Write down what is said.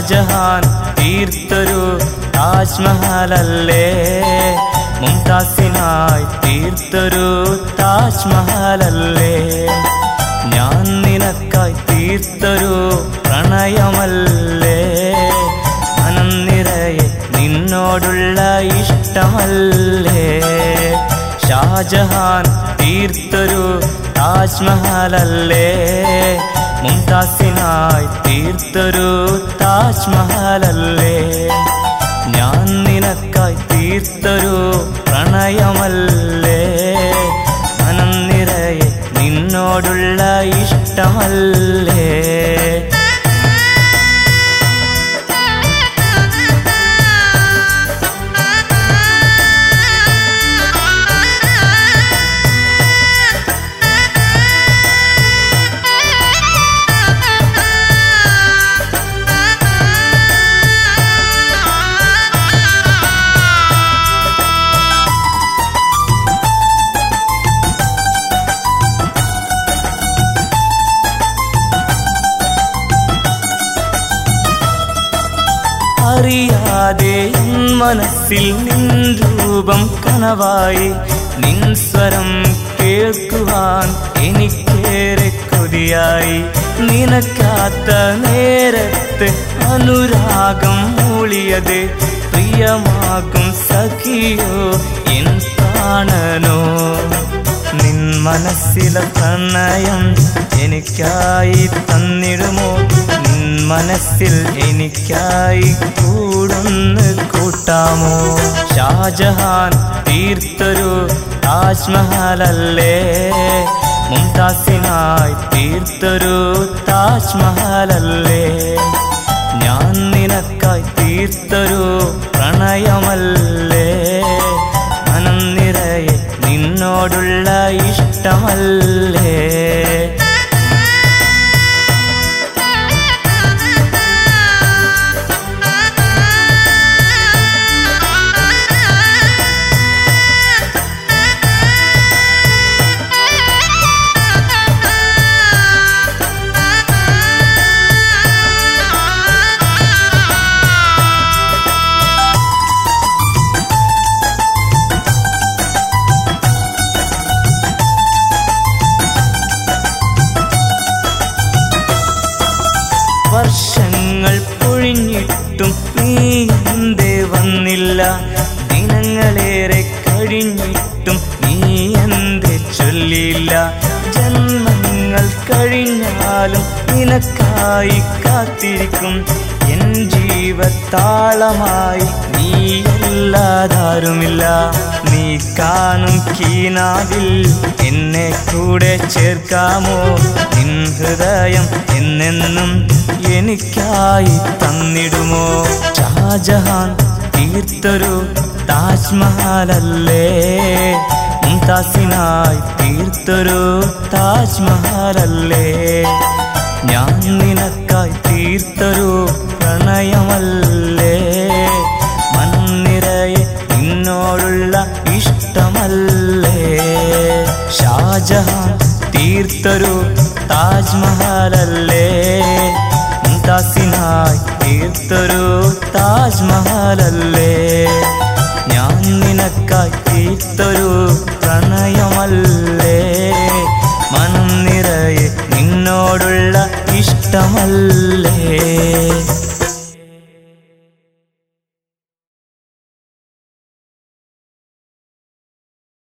ഷാജഹാൻ തീർത്തൊരു താജ്മഹലല്ലേ മുംതാസിനായി തീർത്തൊരു താജ്മഹലല്ലേ ഞാൻ നിനക്കായി തീർത്തൊരു പ്രണയമല്ലേ മനം നിറയെ നിന്നോടുള്ള ഇഷ്ടമല്ലേ ഷാജഹാൻ തീർത്തൊരു താജ്മഹലല്ലേ മുംതാസിനായി തീർത്തൊരു താജ്മഹലല്ലേ ഞാൻ നിനക്കായി തീർത്തൊരു പ്രണയമല്ലേ മനം നിറയെ നിന്നോടുള്ള ഇഷ്ടമല്ലേ അറിയാതെ എൻ മനസ്സിൽ നിൻ രൂപം കനവായി നിൻ സ്വരം കേൾക്കുവാൻ എനിക്കേറെ കൊതിയായി നിനക്കാത്ത നേരത്ത് അനുരാഗം മൂളിയത് പ്രിയമാകും സഖിയോ എൻ പ്രാണനോ നിൻ മനസ്സിലെ പ്രണയം എനിക്കായി തന്നിടുമോ നിൻ മനസ്സിൽ എനിക്കായി കൂടുന്ന് കൂട്ടാമോ ഷാജഹാൻ തീർത്തൊരു താജ്മഹലല്ലേ മുംതാസിനായി തീർത്തൊരു താജ്മഹലല്ലേ ഞാൻ നിനക്കായി തീർത്തൊരു പ്രണയമല്ലേ മനം നിറയെ നിന്നോടുള്ള ഇഷ്ടമല്ലേ വർഷങ്ങൾ പൊഴിഞ്ഞിട്ടും നീ എന്തേ വന്നില്ല ദിനങ്ങളേറെ കഴിഞ്ഞിട്ടും നീ എന്തേ ചൊല്ലിയില്ല ജന്മങ്ങൾ കഴിഞ്ഞാലും നിനക്കായി കാത്തിരിക്കും എൻ ജീവത്താളമായി നീ അല്ലാതാരുമില്ല നീ കാണും കീനാവിൽ എന്നെ കൂടെ ചേർക്കാമോ നിൻ ഹൃദയം എന്നെന്നും എനിക്കായി തന്നിടുമോ ഷാജഹാൻ തീർത്തൊരു താജ്മഹലല്ലേ മുംതാസിനായി തീർത്തൊരു താജ്മഹലല്ലേ ഞാൻ നിനക്കായി തീർത്തൊരു പ്രണയമല്ലേ മനം നിറയെ നിന്നോടുള്ള ഇഷ്ടമല്ലേ ഷാജഹാൻ തീർത്തൊരു താജ്മഹലല്ലേ മുംതാസിനായി തീർത്തൊരു താജ്മഹലല്ലേ ഞാൻ നിനക്കായി തീർത്തൊരു